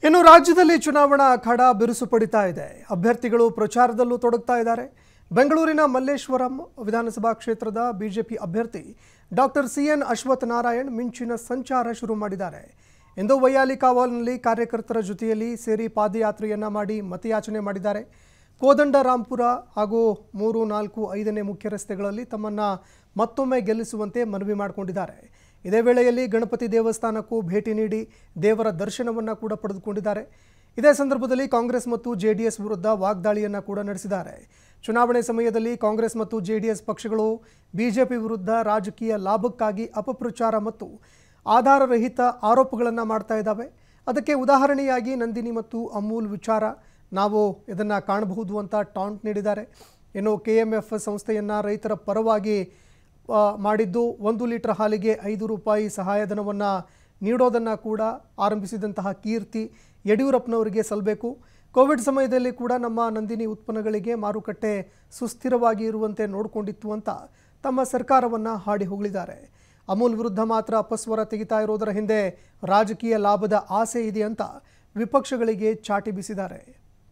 ಇನ್ನು ರಾಜ್ಯದಲ್ಲಿ ಚುನಾವಣಾ ಅಖಾಡ ಬಿರುಸು ಪಡಿತಾ ಇದೆ ಅಭ್ಯರ್ಥಿಗಳು ಪ್ರಚಾರದಲ್ಲೂ ತೊಡಗ್ತಾ ಇದ್ದಾರೆ ಬೆಂಗಳೂರಿನ ಮಲ್ಲೇಶ್ವರಂ ವಿಧಾನಸಭಾ ಕ್ಷೇತ್ರದ ಬಿಜೆಪಿ ಅಭ್ಯರ್ಥಿ doctor C N Ashwath Narayan ಮಿಂಚಿನ ಸಂಚಾರ ಶುರು ಮಾಡಿದ್ದಾರೆ ಇಂದು ವೈಯಾಲಿ ಕಾವಲ್ನಲ್ಲಿ ಕಾರ್ಯಕರ್ತರ ಜೊತೆಯಲ್ಲಿ ಸೇರಿ ಪಾದಯಾತ್ರೆಯನ್ನ ಮಾಡಿ ಮತಯಾಚನೆ ಮಾಡಿದ್ದಾರೆ ಕೋದಂಡರಾಂಪುರ ಹಾಗೂ ಮೂರು ನಾಲ್ಕು ಐದನೇ ಮುಖ್ಯ ರಸ್ತೆಗಳಲ್ಲಿ ತಮ್ಮನ್ನ ಮತ್ತೊಮ್ಮೆ ಗೆಲ್ಲಿಸುವಂತೆ ಮನವಿ ಮಾಡಿಕೊಂಡಿದ್ದಾರೆ ಇದೇ ವೇಳೆಯಲ್ಲಿ ಗಣಪತಿ ದೇವಸ್ಥಾನಕ್ಕೂ ಭೇಟಿ ನೀಡಿ ದೇವರ ದರ್ಶನವನ್ನು ಕೂಡ ಪಡೆದುಕೊಂಡಿದ್ದಾರೆ ಇದೇ ಸಂದರ್ಭದಲ್ಲಿ ಕಾಂಗ್ರೆಸ್ ಮತ್ತು ಜೆಡಿಎಸ್ ವಿರುದ್ಧ ವಾಗ್ದಾಳಿಯನ್ನು ಕೂಡ ನಡೆಸಿದ್ದಾರೆ ಚುನಾವಣೆ ಸಮಯದಲ್ಲಿ ಕಾಂಗ್ರೆಸ್ ಮತ್ತು ಜೆಡಿಎಸ್ ಪಕ್ಷಗಳು ಬಿಜೆಪಿ ವಿರುದ್ಧ ರಾಜಕೀಯ ಲಾಭಕ್ಕಾಗಿ ಅಪಪ್ರಚಾರ ಮತ್ತು ಆಧಾರರಹಿತ ಆರೋಪಗಳನ್ನು ಮಾಡ್ತಾ ಇದ್ದಾವೆ ಅದಕ್ಕೆ ಉದಾಹರಣೆಯಾಗಿ ನಂದಿನಿ ಮತ್ತು ಅಮೂಲ್ ವಿಚಾರ ನಾವು ಇದನ್ನು ಕಾಣಬಹುದು ಅಂತ ಟಾಂಟ್ ನೀಡಿದ್ದಾರೆ ಇನ್ನು ಕೆ ಎಮ್ ಎಫ್ ಸಂಸ್ಥೆಯನ್ನು ರೈತರ ಪರವಾಗಿ ಆ, ಮಾಡಿದ್ದು ಒಂದು ಲೀಟರ್ ಹಾಲಿಗೆ ಐದು ರೂಪಾಯಿ ಸಹಾಯಧನವನ್ನು ನೀಡೋದನ್ನು ಕೂಡ ಆರಂಭಿಸಿದಂತಹ ಕೀರ್ತಿ ಯಡಿಯೂರಪ್ಪನವರಿಗೆ ಸಲ್ಲಬೇಕು ಕೋವಿಡ್ ಸಮಯದಲ್ಲಿ ಕೂಡ ನಮ್ಮ ನಂದಿನಿ ಉತ್ಪನ್ನಗಳಿಗೆ ಮಾರುಕಟ್ಟೆ ಸುಸ್ಥಿರವಾಗಿ ಇರುವಂತೆ ನೋಡಿಕೊಂಡಿತ್ತು ಅಂತ ತಮ್ಮ ಸರ್ಕಾರವನ್ನು ಹಾಡಿ ಹೊಗಳಿದ್ದಾರೆ ಅಮೂಲ್ ವಿರುದ್ಧ ಮಾತ್ರ ಅಪಸ್ವರ ತೆಗಿತಾ ಇರೋದರ ಹಿಂದೆ ರಾಜಕೀಯ ಲಾಭದ ಆಸೆ ಇದೆ ಅಂತ ವಿಪಕ್ಷಗಳಿಗೆ ಚಾಟಿ ಬೀಸಿದ್ದಾರೆ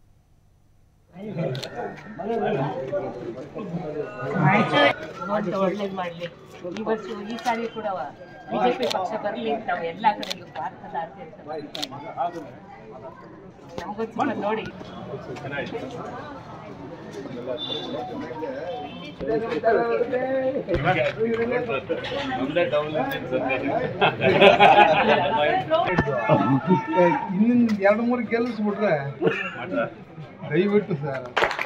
ಭಗವಂತ ಒಳ್ಳೇದ್ ಮಾಡ್ಲಿ ಈ ವರ್ಷ ಈ ಸಾರಿ ಕೂಡ ಬಿಜೆಪಿ ಪಕ್ಷ ಬರಲಿ ನಾವು ಎಲ್ಲಾ ಕಡೆಯಲ್ಲೂ ಭಾರತದ ಆದ್ಯಂತ ನಮಗೊಂದು ಸ್ವಲ್ಪ ನೋಡಿ ಇನ್ನೊಂದು ಎರಡು ಮೂರು ಗೆಲ್ಲಿಸ್ಬಿಟ್ರೆ ದಯವಿಟ್ಟು ಸರ್